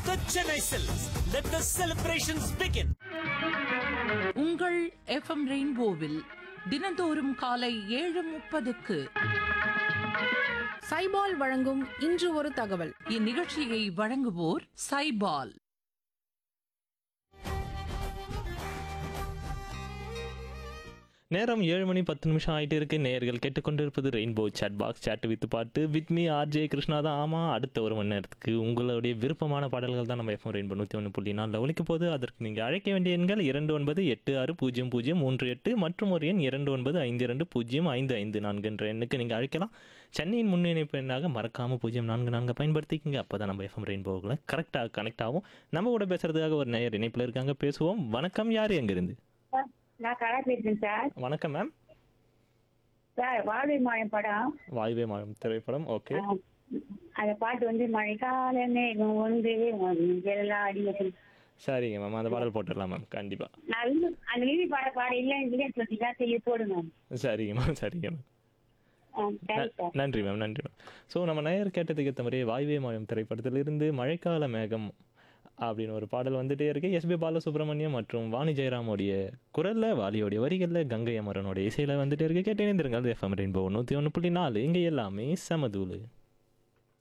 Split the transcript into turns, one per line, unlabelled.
the Chennai Silks. Let the celebrations begin.
உங்கள் FM ரெயின்போவில் தினந்தோறும் காலை ஏழு முப்பதுக்கு
சைபால் வழங்கும் இன்று ஒரு தகவல்
இந்நிகழ்ச்சியை வழங்குவோர் சைபால்
நேரம் ஏழு மணி பத்து நிமிஷம் ஆயிட்டு இருக்கு நேயர்கள் கேட்டுக்கொண்டிருப்பது Rainbow chat box chat with பாட்டு வித் மீ ஆர்ஜே கிருஷ்ணா தான் ஆமாம் அடுத்த ஒரு மணி நேரத்துக்கு உங்களுடைய விருப்பமான பாடல்கள் தான் நம்ம எஃப்எம் ரெயின்போ நூற்றி ஒன்று புள்ளி நாலில் ஒழிக்க போது அதற்கு நீங்கள் அழைக்க வேண்டிய எண்கள் இரண்டு ஒன்பது எட்டு ஆறு பூஜ்ஜியம் பூஜ்ஜியம் மூன்று எட்டு மற்றும் ஒரு எண் இரண்டு ஒன்பது ஐந்து இரண்டு பூஜ்ஜியம் ஐந்து ஐந்து நான்கு என்ற எண்ணுக்கு நீங்கள் அழைக்கலாம் சென்னையின் முன்னிணைப்பு எண்ணாக மறக்காமல் பூஜ்ஜியம் நான்கு நான்கு பயன்படுத்திக்கங்க அப்போ தான் நம்ம எஃப்எம் ரெயின்போவில் கரெக்டாக கனெக்ட் ஆகும் நம்ம கூட பேசுறதுக்காக ஒரு நேயர் இணைப்பில் இருக்காங்க பேசுவோம் வணக்கம் யார் எங்கிருந்து
சார், நான் கலா பேசுறேன் சார்
வணக்கம் மேம்
சார் வாழ்வை மாயம் படம்
வாய்வே மாறும் திரைப்படம் ஓகே
ஆ, அந்த பாட்டு வந்து மழைக்கால மேகம் ஒன்று எல்லாம் அடி வச்சு
சரிங்க மேம் அந்த பாடல் போட்டுடலாம் மேம் கண்டிப்பாக
நான் வந்து அந்த நீதி பாட பாட இல்லை இல்லைன்னு சொல்லிட்டீங்க செய்ய போடுங்க
சரிங்க மேம் சரிங்க மேம்
ஆ, தேங்க்ஸ் சார்
நன்றி மேம் நன்றி மேம் ஸோ நம்ம நேயர் கேட்டதுக்கு ஏற்ற மாதிரி வாய்வே மாயம் திரைப்படத்திலிருந்து மழைக்கால மேகம் அப்படின்னு ஒரு பாடல் வந்துட்டே இருக்கு எஸ்பி பாலசுப்ரமணியம் மற்றும் வாணி ஜெயராமோடைய குரல்ல வாலியோடைய வரிகளில் கங்கை அமரனோட இசையில வந்துட்டே இருக்கு கேட்டே இருந்திருங்க அது எஃப்எம் ரெயின்போ நூற்றி ஒன்று புள்ளி நாலு இங்கே எல்லாமே சமதூளு